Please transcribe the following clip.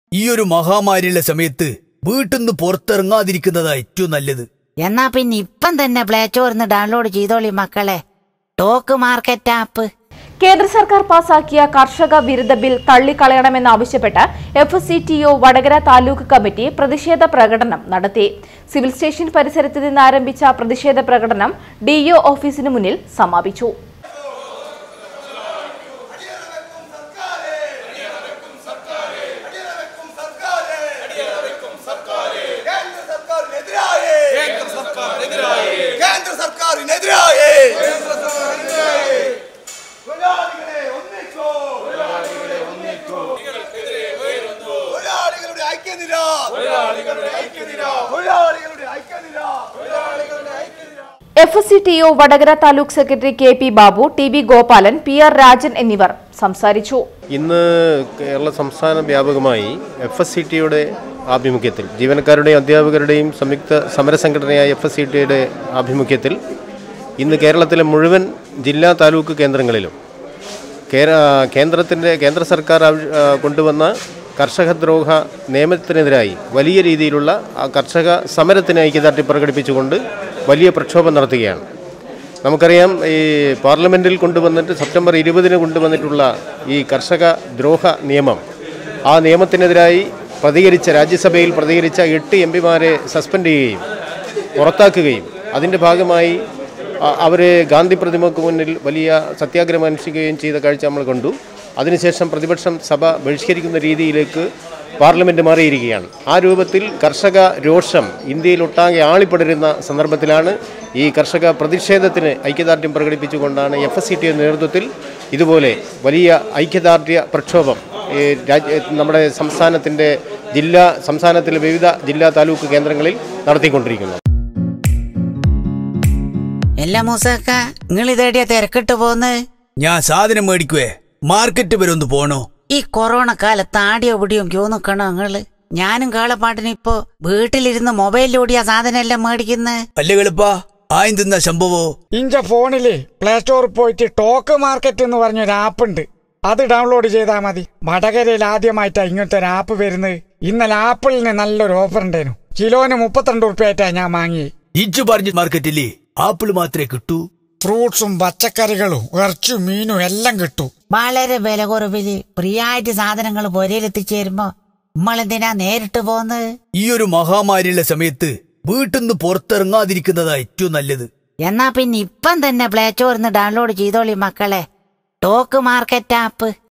ഈ ഒരു മഹാമാരിയുള്ള സമയത്ത് വീട്ടിന്ന് പുറത്തിറങ്ങാതിരിക്കുന്നതാ ഏറ്റവും നല്ലത് എന്നാ പിന്നെ ഇപ്പം തന്നെ പ്ലേ സ്റ്റോറിന്ന് ഡൗൺലോഡ് ചെയ്തോളി മക്കളെ ടോക്ക് മാർക്കറ്റ് ആപ്പ് കേന്ദ്ര സർക്കാർ പാസാക്കിയ കർഷക വിരുദ്ധ ബിൽ തള്ളിക്കളയണമെന്നാവശ്യപ്പെട്ട് F S C T O Vadakara taluk committee പ്രതിഷേധ പ്രകടനം നടത്തി സിവിൽ സ്റ്റേഷൻ പരിസരത്ത് നിന്ന് ആരംഭിച്ച പ്രതിഷേധ പ്രകടനം ഡി ഒ ഓഫീസിന് മുന്നിൽ സമാപിച്ചു കേന്ദ്ര സർക്കാരിനെതിരായേ കേന്ദ്ര സർക്കാരിനെതിരായേ കേന്ദ്ര സർക്കാരിനെതിരായേ തൊഴിലാളികളെ ഒന്നിക്കോ തൊഴിലാളികളെ ഒന്നിക്കോ തൊഴിലാളികളുടെ ഐക്യനിര തൊഴിലാളികളുടെ ഐക്യനിര തൊഴിലാളികളുടെ ഐക്യനിര തൊഴിലാളികളുടെ ഐക്യനിര F S C T O Vadakara taluk secretary K P Babu T B Gopalan P R Rajan എന്നിവർ സംസാരിച്ചു ഇന്ന് കേരള സംസ്ഥാന വ്യാപകമായി എഫ് എസ് സി ടിയുടെ ആഭിമുഖ്യത്തിൽ ജീവനക്കാരുടെയും അധ്യാപകരുടെയും സംയുക്ത സമരസംഘടനയായ എഫ് എസ് സി ടിയുടെ ആഭിമുഖ്യത്തിൽ ഇന്ന് കേരളത്തിലെ മുഴുവൻ ജില്ലാ താലൂക്ക് കേന്ദ്രങ്ങളിലും കേര- കേന്ദ്രത്തിൻ്റെ കേന്ദ്ര സർക്കാർ ആവശ്യ- ആ, കൊണ്ടുവന്ന കർഷകദ്രോഹ നിയമത്തിനെതിരായി വലിയ രീതിയിലുള്ള ആ കർഷക സമരത്തിന് ഐക്യദാർഢ്യം പ്രകടിപ്പിച്ചുകൊണ്ട് വലിയ പ്രക്ഷോഭം നടത്തുകയാണ് നമുക്കറിയാം ഈ പാർലമെൻറ്റിൽ കൊണ്ടുവന്നിട്ട് സെപ്റ്റംബർ ഇരുപതിന് കൊണ്ടുവന്നിട്ടുള്ള ഈ കർഷക ദ്രോഹ നിയമം ആ നിയമത്തിനെതിരായി പ്രതികരിച്ച രാജ്യസഭയിൽ പ്രതികരിച്ച എട്ട് എം പിമാരെ സസ്പെൻഡ് ചെയ്യുകയും പുറത്താക്കുകയും അതിൻ്റെ ഭാഗമായി അവർ ഗാന്ധി പ്രതിമക്ക് മുന്നിൽ വലിയ സത്യാഗ്രഹം അനുഷ്ഠിക്കുകയും ചെയ്ത കാഴ്ച നമ്മൾ കണ്ടു അതിനുശേഷം പ്രതിപക്ഷം സഭ ബഹിഷ്കരിക്കുന്ന രീതിയിലേക്ക് പാർലമെൻറ്റ് മാറിയിരിക്കുകയാണ് ആ രൂപത്തിൽ കർഷക രോഷം ഇന്ത്യയിലൊട്ടാകെ ആളിപ്പടരുന്ന സന്ദർഭത്തിലാണ് ഈ കർഷക പ്രതിഷേധത്തിന് ഐക്യദാർഢ്യം പ്രകടിപ്പിച്ചുകൊണ്ടാണ് എഫ് എസ് സി ടിയുടെ നേതൃത്വത്തിൽ ഇതുപോലെ വലിയ ഐക്യദാർഢ്യ പ്രക്ഷോഭം ഈ രാജ്യ നമ്മുടെ സംസ്ഥാനത്തിൻ്റെ ജില്ലാ സംസ്ഥാനത്തിലെ വിവിധ ജില്ലാ താലൂക്ക് കേന്ദ്രങ്ങളിൽ നടത്തിക്കൊണ്ടിരിക്കുന്നത് എല്ലാ മൂസക്ക നിങ്ങൾ ഇതേടിയ തിരക്കിട്ട് പോന്ന് ഞാൻ സാധനം മേടിക്കുവേ മാർക്കറ്റ് വരെ ഒന്ന് പോണോ ഈ കൊറോണ കാലത്ത് ആടിയോ പിടിയോ ക്യൂ നിക്കണോ നിങ്ങള് ഞാനും കാളപ്പാട്ടിന് ഇപ്പോ വീട്ടിലിരുന്ന് മൊബൈലിലൂടിയാ സാധനം എല്ലാം മേടിക്കുന്നത് അല്ലേ കളിപ്പാ ആയും തിന്ന സംഭവോ ഇഞ്ച ഫോണില് പ്ലേ സ്റ്റോറിൽ പോയിട്ട് ടോക്ക് മാർക്കറ്റ് എന്ന് പറഞ്ഞൊരു ആപ്പ് ഉണ്ട് അത് ഡൗൺലോഡ് ചെയ്താൽ മതി വടകരയിൽ ആദ്യമായിട്ടാ ഇങ്ങനത്തെ ഒരു ആപ്പ് വരുന്നത് ഇന്നലെ ആപ്പിളിന് നല്ലൊരു ഓഫർ ഉണ്ടായിരുന്നു കിലോന് മുപ്പത്തിരണ്ട് ഉറുപ്പ്യായിട്ടാ ഞാൻ വാങ്ങി ഇജ്ജു പറഞ്ഞ മാർക്കറ്റില്ലേ ആപ്പിൾ മാത്രമേ കിട്ടൂ ഫ്രൂട്ട്സും പച്ചക്കറികളും ഇറച്ചും മീനും എല്ലാം കിട്ടും വളരെ വില കുറവില് ഫ്രീയായിട്ട് സാധനങ്ങൾ പൊരയിലെത്തിച്ചേരുമ്പോ നമ്മളെന്തിനാ നേരിട്ട് പോന്ന് ഈ ഒരു മഹാമാരിയുള്ള സമയത്ത് വീട്ടിന്ന് പുറത്തിറങ്ങാതിരിക്കുന്നതാ ഏറ്റവും നല്ലത് എന്നാ പിന്നെ ഇപ്പം തന്നെ പ്ലേ സ്റ്റോറിന്ന് ഡൗൺലോഡ് ചെയ്തോളി മക്കളെ ടോക്ക് മാർക്കറ്റ് ആപ്പ്